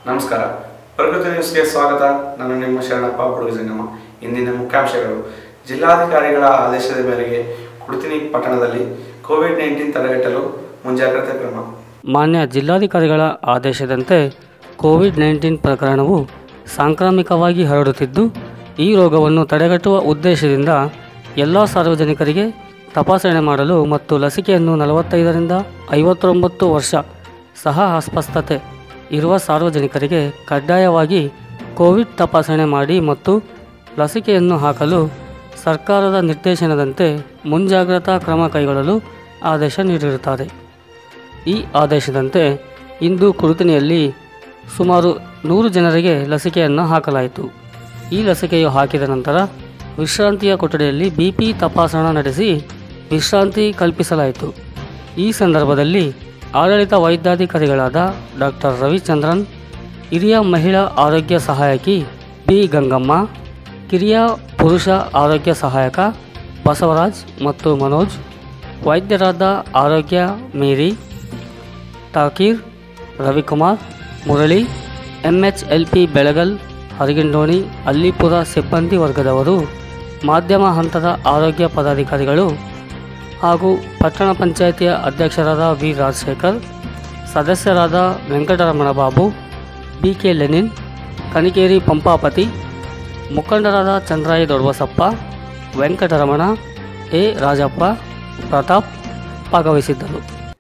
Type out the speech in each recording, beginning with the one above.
ನಮಸ್ಕಾರ ಪ್ರಕೃತಿ ನ್ಯೂಸ್ಗೆ ಸ್ವಾಗತ ನಾನು ನಿಮ್ಮ ಶರಣಪ್ಪ ಬುಡುಗಜಂಗಮ್ಮ ಇಂದಿನ ಮುಖ್ಯಾಂಶಗಳು ಜಿಲ್ಲಾಧಿಕಾರಿಗಳ ಆದೇಶದ ಮೇರೆಗೆ ಕುಡ್ತಿನಿ ಪಟ್ಟಣದಲ್ಲಿ ಕೋವಿಡ್ ನೈನ್ಟೀನ್ ತಡೆಗಟ್ಟಲು ಮುಂಜಾಗ್ರತೆ ಕ್ರಮ ಮಾನ್ಯ ಜಿಲ್ಲಾಧಿಕಾರಿಗಳ ಆದೇಶದಂತೆ ಕೋವಿಡ್ ನೈನ್ಟೀನ್ ಪ್ರಕರಣವು ಸಾಂಕ್ರಾಮಿಕವಾಗಿ ಹರಡುತ್ತಿದ್ದು ಈ ರೋಗವನ್ನು ತಡೆಗಟ್ಟುವ ಉದ್ದೇಶದಿಂದ ಎಲ್ಲ ಸಾರ್ವಜನಿಕರಿಗೆ ತಪಾಸಣೆ ಮಾಡಲು ಮತ್ತು ಲಸಿಕೆಯನ್ನು ನಲವತ್ತೈದರಿಂದ ಐವತ್ತೊಂಬತ್ತು ವರ್ಷ ಸಹ ಅಸ್ವಸ್ಥತೆ ಇರುವ ಸಾರ್ವಜನಿಕರಿಗೆ ಕಡ್ಡಾಯವಾಗಿ ಕೋವಿಡ್ ತಪಾಸಣೆ ಮಾಡಿ ಮತ್ತು ಲಸಿಕೆಯನ್ನು ಹಾಕಲು ಸರ್ಕಾರದ ನಿರ್ದೇಶನದಂತೆ ಮುಂಜಾಗ್ರತಾ ಕ್ರಮ ಕೈಗೊಳ್ಳಲು ಆದೇಶ ನೀಡಿರುತ್ತಾರೆ ಈ ಆದೇಶದಂತೆ ಇಂದು ಕುರುತಿನಿಯಲ್ಲಿ ಸುಮಾರು ನೂರು ಜನರಿಗೆ ಲಸಿಕೆಯನ್ನು ಹಾಕಲಾಯಿತು ಈ ಲಸಿಕೆಯು ಹಾಕಿದ ನಂತರ ವಿಶ್ರಾಂತಿಯ ಕೊಠಡಿಯಲ್ಲಿ ಬಿ ಪಿ ತಪಾಸಣಾ ನಡೆಸಿ ವಿಶ್ರಾಂತಿ ಕಲ್ಪಿಸಲಾಯಿತು ಈ ಸಂದರ್ಭದಲ್ಲಿ ಆಡಳಿತ ವೈದ್ಯಾಧಿಕಾರಿಗಳಾದ ಡಾಕ್ಟರ್ ರವಿಚಂದ್ರನ್ ಹಿರಿಯ ಮಹಿಳಾ ಆರೋಗ್ಯ ಸಹಾಯಕಿ ಬಿ ಗಂಗಮ್ಮ ಕಿರಿಯ ಪುರುಷ ಆರೋಗ್ಯ ಸಹಾಯಕ ಬಸವರಾಜ್ ಮತ್ತು ಮನೋಜ್ ವೈದ್ಯರಾದ ಆರೋಗ್ಯ ಮೇರಿ ತಾಕೀರ್ ರವಿಕುಮಾರ್ ಮುರಳಿ ಎಂಎಚ್ಎಲ್ ಪಿ ಬೆಳಗಲ್ ಹರಗಿಂಡೋಣಿ ಅಲ್ಲಿಪುರ ಸಿಬ್ಬಂದಿ ವರ್ಗದವರು ಮಾಧ್ಯಮ ಹಂತದ ಆರೋಗ್ಯ ಪದಾಧಿಕಾರಿಗಳು ಹಾಗೂ ಪಟ್ಟಣ ಪಂಚಾಯಿತಿಯ ಅಧ್ಯಕ್ಷರಾದ ವಿ ರಾಜಶೇಖರ್ ಸದಸ್ಯರಾದ ವೆಂಕಟರಮಣ ಬಾಬು ಬಿ ಕೆ ಲೆನಿನ್ ಕನಿಕೇರಿ ಪಂಪಾಪತಿ ಮುಖಂಡರಾದ ಚಂದ್ರಾಯಿ ದೊಡ್ಬಸಪ್ಪ ವೆಂಕಟರಮಣ ಎ ರಾಜಪ್ಪ ಪ್ರತಾಪ್ ಭಾಗವಹಿಸಿದ್ದರು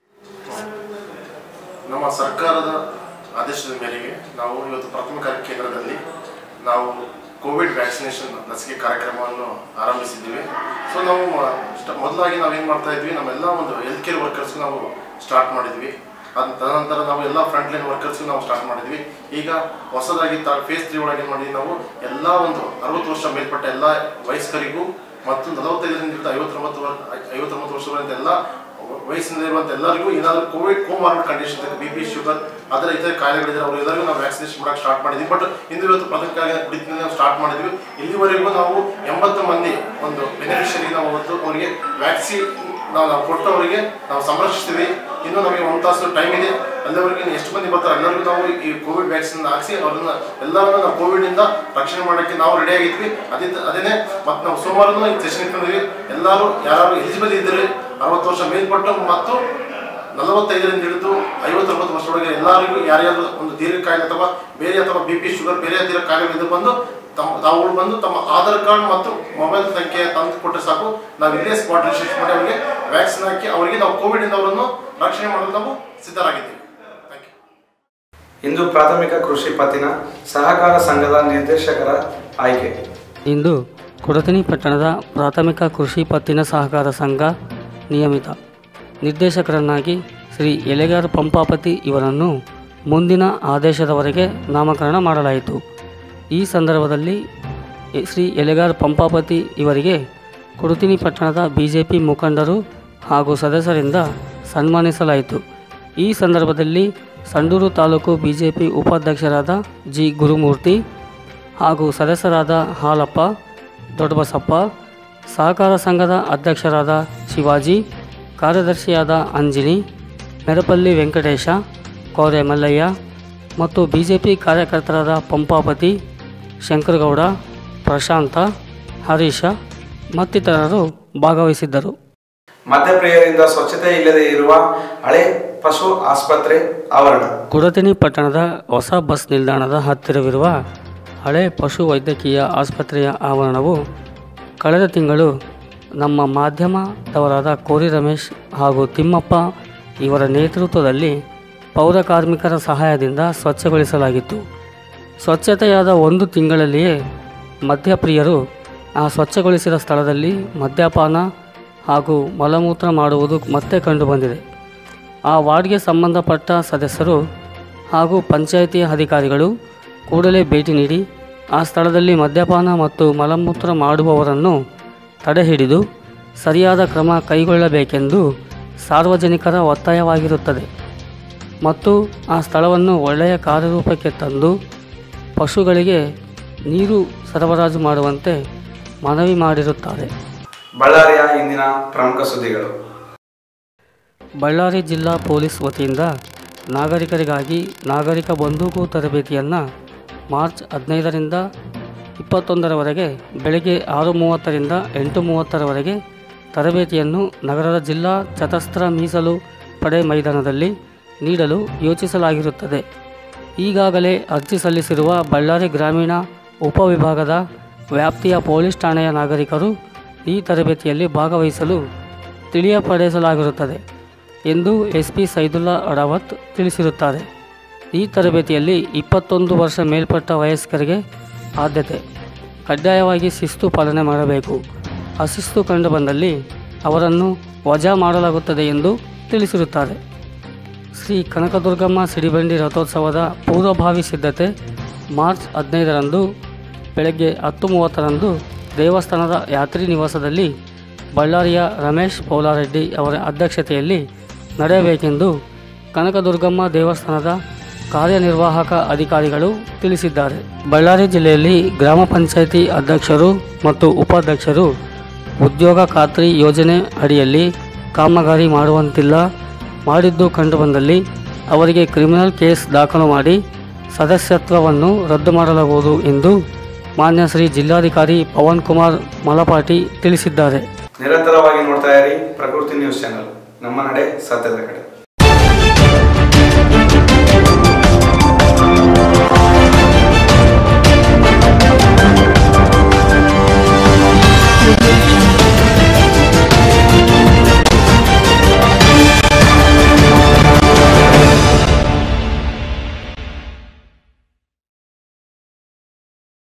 ನಮ್ಮ ಸರ್ಕಾರದ ಆದೇಶದ ಮೇರೆಗೆ ನಾವು ಇವತ್ತು ಪ್ರಾಥಮಿಕ ಆರೋಗ್ಯ ಕೇಂದ್ರದಲ್ಲಿ ನಾವು ಕೋವಿಡ್ ವ್ಯಾಕ್ಸಿನೇಷನ್ ಲಸಿಕೆ ಕಾರ್ಯಕ್ರಮವನ್ನು ಆರಂಭಿಸಿದ್ದೀವಿ ಸೊ ನಾವು ಮ- ಸ್ಟ- ಮೊದಲಾಗಿ ನಾವು ಏನು ಮಾಡ್ತಾ ಇದ್ವಿ ನಮ್ಮೆಲ್ಲ ಒಂದು ಹೆಲ್ತ್ ಕೇರ್ ವರ್ಕರ್ಸ್ ನಾವು ಸ್ಟಾರ್ಟ್ ಮಾಡಿದ್ವಿ ಅದ ತದನಂತರ ನಾವು ಎಲ್ಲ ಫ್ರಂಟ್ ಲೈನ್ ವರ್ಕರ್ಸ್ ನಾವು ಸ್ಟಾರ್ಟ್ ಮಾಡಿದ್ವಿ ಈಗ ಹೊಸದಾಗಿ ತ ಫೇಸ್ ತ್ರೀ ಒಳಗೆ ಏನು ಮಾಡಿದ್ವಿ ನಾವು ಎಲ್ಲ ಒಂದು ಅರವತ್ತು ವರ್ಷ ಮೇಲ್ಪಟ್ಟ ಎಲ್ಲ ವಯಸ್ಕರಿಗೂ ಮತ್ತು ನಲವತ್ತೈದರಿಂದ ಹಿಡಿದು ಐವತ್ತೊಂಬತ್ತು ವರ್ ಐವತ್ತೊಂಬತ್ತು ವರ್ಷಗಳಂತ ಎಲ್ಲ ವಯಸ್ಸಿನಲ್ಲಿ ಇರುವಂತ ಎಲ್ಲರಿಗೂ ಏನಾದರೂ Covid comorbid condition B P sugar ಅದರ ಇತರ ಕಾಯಿಲೆಗಳಿದ್ರೆ ಅವ್ರು ಎಲ್ಲರಿಗೂ ನಾವು ವ್ಯಾಕ್ಸಿನೇಷನ್ ಮಾಡಕ್ಕೆ ಸ್ಟಾರ್ಟ್ ಮಾಡಿದ್ವಿ ಬಟ್ ಇಂದು ಇವತ್ತು ಪ್ರಾಥಮಿಕ ಕುಡಿತೀನಿ ನಾವು ಸ್ಟಾರ್ಟ್ ಮಾಡಿದ್ವಿ ಇಲ್ಲಿವರೆಗೂ ನಾವು ಎಂಬತ್ತು ಮಂದಿ ಒಂದು ಬೆನಿಫಿಷರಿ ನಾವು ಇವತ್ತು ಅವರಿಗೆ ವ್ಯಾಕ್ಸಿನ್ ನಾವು ನಾವು ಕೊಟ್ಟು ಅವರಿಗೆ ನಾವು ಸಂರಕ್ಷಿಸ್ತೀವಿ ಇನ್ನು ನಮಗೆ ಒಂದು ತಾಸು ಟೈಮ್ ಇದೆ ಅಲ್ಲಿವರೆಗೆ ಇನ್ನು ಎಷ್ಟು ಮಂದಿ ಬರ್ತಾರೆ ಎಲ್ಲರಿಗೂ ನಾವು ಈ ಕೋವಿಡ್ ವ್ಯಾಕ್ಸಿನ್ ಹಾಕ್ಸಿ ಅವ್ರನ್ನ ಎಲ್ಲರನ್ನ ನಾವು ಕೋವಿಡ್ ಇಂದ ರಕ್ಷಣೆ ಮಾಡೋಕ್ಕೆ ನಾವು ರೆಡಿ ಆಗಿದ್ವಿ ಅದೇ ಅದೇನೆ ಮತ್ತೆ ನಾವು ಸೋಮವಾರನೂ ಈ ಸೆಷನ್ ಇಟ್ಕೊಂಡಿದ್ವಿ ಎಲ್ಲರೂ ಯಾರು ಎಲಿಜಿಬಲ್ ಇದ್ದರೆ ಅರವತ್ತು ವರ್ಷ ಮೇಲ್ಪಟ್ಟು ಮತ್ತು ನಲವತ್ತೈದರಿಂದ ಹಿಡಿದು ಐವತ್ತೊಂಬತ್ತು ವರ್ಷದೊಳಗೆ ಎಲ್ಲರಿಗೂ ಯಾರ್ಯಾರು ಒಂದು ದೀರ್ಘ ಕಾಯಿಲೆ ಅಥವಾ ಬೇರೆ ಅಥವಾ ಬಿ ಪಿ ಶುಗರ್ ಬೇರೆ ದೀರ್ಘ ಕಾಯಿಲೆಗಳಿದ್ದು ಬಂದು ತಮ್ಮ ತಾವುಗಳು ಬಂದು ತಮ್ಮ ಆಧಾರ್ ಕಾರ್ಡ್ ಮತ್ತು ಮೊಬೈಲ್ ಸಂಖ್ಯೆ ತಂದು ಕೊಟ್ಟರೆ ಸಾಕು ನಾವು ಇಲ್ಲೇ ಸ್ಪಾಟ್ ರಿಜಿಸ್ಟ್ರೇಷನ್ ಮಾಡಿ ಅವರಿಗೆ ವ್ಯಾಕ್ಸಿನ್ ಹಾಕಿ ಅವರಿಗೆ ನಾವು ಕೋವಿಡ್ ಇಂದ ಅವರನ್ನು ರಕ್ಷಣೆ ಮಾಡಲು ನಾವು ಸಿದ್ಧರಾಗಿದ್ದೀವಿ ಥ್ಯಾಂಕ್ ಯು ಇಂದು ಪ್ರಾಥಮಿಕ ಕೃಷಿ ಪತ್ತಿನ ಸಹಕಾರ ಸಂಘದ ನಿರ್ದೇಶಕರ ಆಯ್ಕೆ ಇಂದು ಕುಡತನಿ ಪಟ್ಟಣದ ಪ್ರಾಥಮಿಕ ಕೃಷಿ ಪತ್ತಿನ ಸಹಕಾರ ಸಂಘ ನಿಯಮಿತ ನಿರ್ದೇಶಕರನ್ನಾಗಿ ಶ್ರೀ ಎಲೆಗಾರ್ ಪಂಪಾಪತಿ ಇವರನ್ನು ಮುಂದಿನ ಆದೇಶದವರೆಗೆ ನಾಮಕರಣ ಮಾಡಲಾಯಿತು ಈ ಸಂದರ್ಭದಲ್ಲಿ ಎ- ಶ್ರೀ ಎಲೆಗಾರ್ ಪಂಪಾಪತಿ ಇವರಿಗೆ ಕುಡುತಿನಿ ಪಟ್ಟಣದ ಬಿ ಜೆ ಪಿ ಮುಖಂಡರು ಹಾಗೂ ಸದಸ್ಯರಿಂದ ಸನ್ಮಾನಿಸಲಾಯಿತು ಈ ಸಂದರ್ಭದಲ್ಲಿ Sandur taluk B J P ಉಪಾಧ್ಯಕ್ಷರಾದ ಜಿ ಗುರುಮೂರ್ತಿ ಹಾಗೂ ಸದಸ್ಯರಾದ ಹಾಲಪ್ಪ ದೊಡ್ಡಬಸಪ್ಪ ಸಹಕಾರ ಸಂಘದ ಅಧ್ಯಕ್ಷರಾದ ಶಿವಾಜಿ ಕಾರ್ಯದರ್ಶಿಯಾದ ಅಂಜಿನಿ ಮೆರಪಲ್ಲಿ ವೆಂಕಟೇಶ ಕೋರೆ ಮಲ್ಲಯ್ಯ ಮತ್ತು ಬಿ ಜೆ ಪಿ ಕಾರ್ಯಕರ್ತರಾದ ಪಂಪಾಪತಿ ಶಂಕರಗೌಡ ಪ್ರಶಾಂತ ಹರೀಶ ಮತ್ತಿತರರು ಭಾಗವಹಿಸಿದ್ದರು ಮದ್ಯಪ್ರಿಯರಿಂದ ಸ್ವಚ್ಛತೆ ಇಲ್ಲದೆ ಇರುವ ಹಳೆ ಪಶು ಆಸ್ಪತ್ರೆ ಆವರಣ ಕುಡತಿನಿ ಪಟ್ಟಣದ ಹೊಸ ಬಸ್ ನಿಲ್ದಾಣದ ಹತ್ತಿರವಿರುವ ಹಳೆ ಪಶು ವೈದ್ಯಕೀಯ ಆಸ್ಪತ್ರೆಯ ಆವರಣವು ಕಳೆದ ತಿಂಗಳು ನಮ್ಮ ಮಾಧ್ಯಮದವರಾದ ಕೋರಿ ರಮೇಶ್ ಹಾಗೂ ತಿಮ್ಮಪ್ಪ ಇವರ ನೇತೃತ್ವದಲ್ಲಿ ಪೌರ ಕಾರ್ಮಿಕರ ಸಹಾಯದಿಂದ ಸ್ವಚ್ಛಗೊಳಿಸಲಾಗಿತ್ತು ಸ್ವಚ್ಛತೆಯಾದ ಒಂದು ತಿಂಗಳಲ್ಲಿಯೇ ಮದ್ಯಪ್ರಿಯರು ಆ ಸ್ವಚ್ಛಗೊಳಿಸಿದ ಸ್ಥಳದಲ್ಲಿ ಮದ್ಯಪಾನ ಹಾಗೂ ಮಲಮೂತ್ರ ಮಾಡುವುದು ಮತ್ತೆ ಕಂಡುಬಂದಿದೆ ಆ ವಾರ್ಡ್ಗೆ ಸಂಬಂಧಪಟ್ಟ ಸದಸ್ಯರು ಹಾಗೂ ಪಂಚಾಯಿತಿ ಅಧಿಕಾರಿಗಳು ಕೂಡಲೇ ಭೇಟಿ ನೀಡಿ ಆ ಸ್ಥಳದಲ್ಲಿ ಮದ್ಯಪಾನ ಮತ್ತು ಮಲಮೂತ್ರ ಮಾಡುವವರನ್ನು ತಡೆಹಿಡಿದು ಸರಿಯಾದ ಕ್ರಮ ಕೈಗೊಳ್ಳಬೇಕೆಂದು ಸಾರ್ವಜನಿಕರ ಒತ್ತಾಯವಾಗಿರುತ್ತದೆ ಮತ್ತು ಆ ಸ್ಥಳವನ್ನು ಒಳ್ಳೆಯ ಕಾರ್ಯರೂಪಕ್ಕೆ ತಂದು ಪಶುಗಳಿಗೆ ನೀರು ಸರಬರಾಜು ಮಾಡುವಂತೆ ಮನವಿ ಮಾಡಿರುತ್ತಾರೆ ಬಳ್ಳಾರಿಯ ಇಂದಿನ ಪ್ರಮುಖ ಸುದ್ದಿಗಳು ಬಳ್ಳಾರಿ ಜಿಲ್ಲಾ ಪೊಲೀಸ್ ವತಿಯಿಂದ ನಾಗರಿಕರಿಗಾಗಿ ನಾಗರಿಕ ಬಂದೂಕು ತರಬೇತಿಯನ್ನು ಮಾರ್ಚ್ ಹದಿನೈದರಿಂದ ಇಪ್ಪತ್ತೊಂದರವರೆಗೆ ಬೆಳಗ್ಗೆ ಆರು ಮೂವತ್ತರಿಂದ ಎಂಟು ಮೂವತ್ತರವರೆಗೆ ತರಬೇತಿಯನ್ನು ನಗರದ ಜಿಲ್ಲಾ ಚತಸ್ತ್ರ ಮೀಸಲು ಪಡೆ ಮೈದಾನದಲ್ಲಿ ನೀಡಲು ಯೋಚಿಸಲಾಗಿರುತ್ತದೆ ಈಗಾಗಲೇ ಅರ್ಜಿ ಸಲ್ಲಿಸಿರುವ ಬಳ್ಳಾರಿ ಗ್ರಾಮೀಣ ಉಪವಿಭಾಗದ ವ್ಯಾಪ್ತಿಯ ಪೊಲೀಸ್ ಠಾಣೆಯ ನಾಗರಿಕರು ಈ ತರಬೇತಿಯಲ್ಲಿ ಭಾಗವಹಿಸಲು ತಿಳಿಯಪಡಿಸಲಾಗಿರುತ್ತದೆ ಎಂದು ಎಸ್ ಪಿ ಸೈದುಲ್ಲಾ ಅಡಾವತ್ ತಿಳಿಸಿರುತ್ತಾರೆ ಈ ತರಬೇತಿಯಲ್ಲಿ ಇಪ್ಪತ್ತೊಂದು ವರ್ಷ ಮೇಲ್ಪಟ್ಟ ವಯಸ್ಕರಿಗೆ ಆದ್ಯತೆ ಕಡ್ಡಾಯವಾಗಿ ಶಿಸ್ತು ಪಾಲನೆ ಮಾಡಬೇಕು ಅಶಿಸ್ತು ಕಂಡುಬಂದಲ್ಲಿ ಅವರನ್ನು ವಜಾ ಮಾಡಲಾಗುತ್ತದೆ ಎಂದು ತಿಳಿಸಿರುತ್ತಾರೆ ಶ್ರೀ ಕನಕದುರ್ಗಮ್ಮ ಸಿಡಿಬಂಡಿ ರಥೋತ್ಸವದ ಪೂರ್ವಭಾವಿ ಸಿದ್ಧತೆ ಮಾರ್ಚ್ ಹದಿನೈದರಂದು ಬೆಳಗ್ಗೆ ಹತ್ತು ಮೂವತ್ತರಂದು ದೇವಸ್ಥಾನದ ಯಾತ್ರಿ ನಿವಾಸದಲ್ಲಿ ಬಳ್ಳಾರಿಯ ರಮೇಶ್ ಪೌಲಾರೆಡ್ಡಿ ಅವರ ಅಧ್ಯಕ್ಷತೆಯಲ್ಲಿ ನಡೆಯಬೇಕೆಂದು ಕನಕದುರ್ಗಮ್ಮ ದೇವಸ್ಥಾನದ ಕಾರ್ಯನಿರ್ವಾಹಕ ಅಧಿಕಾರಿಗಳು ತಿಳಿಸಿದ್ದಾರೆ ಬಳ್ಳಾರಿ ಜಿಲ್ಲೆಯಲ್ಲಿ ಗ್ರಾಮ ಪಂಚಾಯಿತಿ ಅಧ್ಯಕ್ಷರು ಮತ್ತು ಉಪಾಧ್ಯಕ್ಷರು ಉದ್ಯೋಗ ಖಾತ್ರಿ ಯೋಜನೆ ಅಡಿಯಲ್ಲಿ ಕಾಮಗಾರಿ ಮಾಡುವಂತಿಲ್ಲ ಮಾಡಿದ್ದು ಕಂಡುಬಂದಲ್ಲಿ ಅವರಿಗೆ ಕ್ರಿಮಿನಲ್ ಕೇಸ್ ದಾಖಲು ಮಾಡಿ ಸದಸ್ಯತ್ವವನ್ನು ರದ್ದು ಮಾಡಲಾಗುವುದು ಎಂದು ಮಾನ್ಯ ಶ್ರೀ ಜಿಲ್ಲಾಧಿಕಾರಿ ಪವನ್ ಕುಮಾರ್ ಮಲಪಾಟಿ ತಿಳಿಸಿದ್ದಾರೆ ನಿರಂತರವಾಗಿ ನೋಡ್ತಾ ಇರಿ ಪ್ರಕೃತಿ ನ್ಯೂಸ್ ಚಾನೆಲ್ ನಮ್ಮ ನಡೆ ಸತ್ಯದ ಕಡೆ